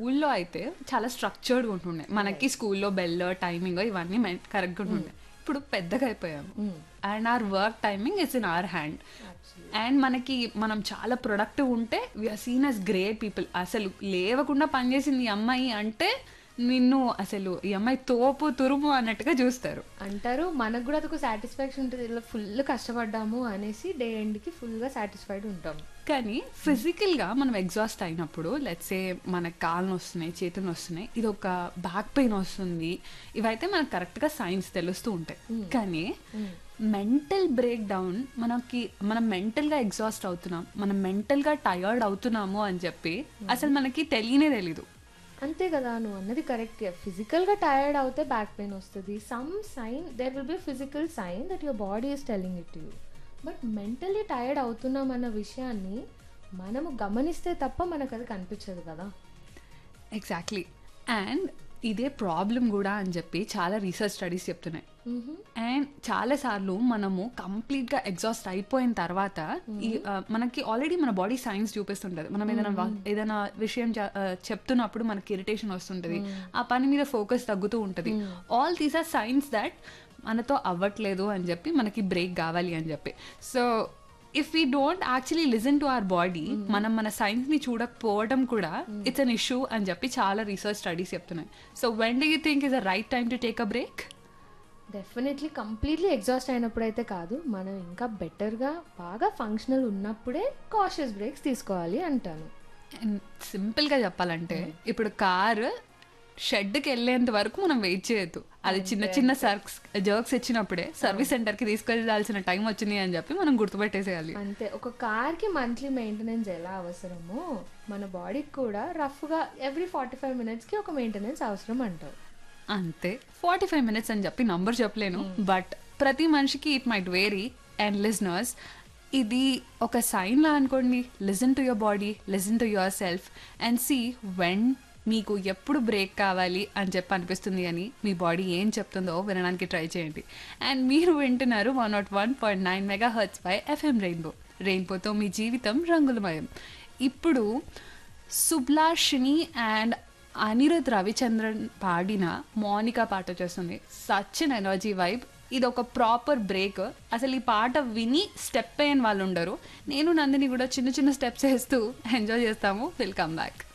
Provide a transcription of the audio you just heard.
స్కూల్లో అయితే చాలా స్ట్రక్చర్డ్ ఉంటుండే మనకి స్కూల్లో బెల్ టైమింగ్ ఇవన్నీ కరెక్ట్గా ఉంటుండే ఇప్పుడు పెద్దగా అయిపోయాము and our work timing it's in our hand and మనకి మనం చాలా ప్రొడక్టివ్ ఉంటే we are seen as great people అసలు లేవకుండా పనిచేసింది ఈ అమ్మాయి అంటే నిన్ను అసలు ఈ అమ్మాయి తోపు తురుము అన్నట్టుగా చూస్తారు అంటారు మనకు కూడా అదొక సాటిస్ఫాక్షన్ ఉంటుంది ఇలా ఫుల్ కష్టపడ్డాము అనేసి డే ఎండ్కి ఫుల్గా సాటిస్ఫైడ్ ఉంటాం కానీ ఫిజికల్గా మనం ఎగ్జాస్ట్ అయినప్పుడు లెట్సే మన కాళ్ళు వస్తున్నాయి చేతులు వస్తున్నాయి ఇది ఒక బ్యాక్ పెయిన్ వస్తుంది ఇవైతే మనకు కరెక్ట్గా సైన్స్ తెలుస్తూ ఉంటాయి కానీ మెంటల్ బ్రేక్ డౌన్ మనకి మనం మెంటల్గా ఎగ్జాస్ట్ అవుతున్నాం మనం మెంటల్గా టయర్డ్ అవుతున్నాము అని చెప్పి అసలు మనకి తెలియనే తెలీదు అంతే కదా నువ్వు అన్నది కరెక్ట్ ఫిజికల్గా టైర్డ్ అవుతే బ్యాక్ పెయిన్ వస్తుంది some sign there will be physical sign that your body is telling it you but mentally tired అవుతున్నాం అన్న విషయాన్ని మనము గమనిస్తే తప్ప మనకు అది కనిపించదు కదా ఎగ్జాక్ట్లీ అండ్ ఇదే ప్రాబ్లం కూడా అని చెప్పి చాలా రీసెర్చ్ స్టడీస్ చెప్తున్నాయి అండ్ చాలా సార్లు మనము కంప్లీట్ గా ఎగ్జాస్ట్ అయిపోయిన తర్వాత ఈ ఆ, మనకి ఆల్రెడీ మన బాడీ సైన్స్ చూపిస్తుంటది మనం ఏదైనా వా- ఏదైనా విషయం చ- ఆ, చెప్తున్నప్పుడు మనకి ఇరిటేషన్ వస్తుంటది ఆ పని మీద ఫోకస్ తగ్గుతూ ఉంటది all these are signs that మనతో అవ్వట్లేదు అని చెప్పి మనకి బ్రేక్ కావాలి అని చెప్పి so if we don't actually listen to our body మనం మన సైన్స్ ని చూడకపోవడం కూడా ఇట్స్ అన్ ఇష్యూ అని చెప్పి చాలా రీసెర్చ్ స్టడీస్ చెప్తున్నాయి so when do you think is a right time to take a break definitely completely exhaust అయినప్పుడైతే కాదు మనం ఇంకా బెటర్గా బాగా ఫంక్షనల్ ఉన్నప్పుడే కాషియస్ బ్రేక్స్ తీసుకోవాలి అంటాను అండ్ సింపుల్గా చెప్పాలంటే ఇప్పుడు కార్ షెడ్కి వెళ్ళేంత వరకు మనం వెయిట్ చేయొద్దు అది చిన్న చిన్న సర్క్స్ జర్క్స్ ఇచ్చినప్పుడే సర్వీస్ సెంటర్కి తీసుకెళ్లాల్సిన టైం వచ్చింది అని చెప్పి మనం గుర్తుపెట్టేసేయాలి అంతే ఒక కార్కి మంత్లీ మెయింటెనెన్స్ ఎలా అవసరమో మన బాడీకి కూడా రఫ్గా ఎవ్రీ ఫార్టీ ఫైవ్ మినిట్స్కి ఒక మెయింటెనెన్స్ అవసరం అంటారు అంతే ఫార్టీ ఫైవ్ మినిట్స్ అని చెప్పి నంబర్ చెప్పలేను బట్ ప్రతి మనిషికి it might vary and listeners ఇది ఒక సైన్ లా అనుకోండి listen to your body listen to your self and see when మీకు ఎప్పుడు బ్రేక్ కావాలి అని చెప్పి అనిపిస్తుంది అని మీ బాడీ ఏం చెప్తుందో వినడానికి ట్రై చేయండి అండ్ మీరు వింటున్నారు one not one point nine mega hertz by FM rainbow రెయిన్బోతో మీ జీవితం రంగులమయం ఇప్పుడు సుబ్లాషిని అండ్ అనిరుద్ రవిచంద్రన్ పాడిన మౌనిక పాట చేస్తుంది సచ్ అన్ ఎనర్జీ వైబ్ ఇది ఒక ప్రాపర్ బ్రేక్ అసలు ఈ పాట విని స్టెప్ అయ్యని వాళ్ళు ఉండరు నేను నందిని కూడా చిన్న చిన్న స్టెప్స్ వేస్తూ ఎంజాయ్ చేస్తాము వెల్కమ్ బ్యాక్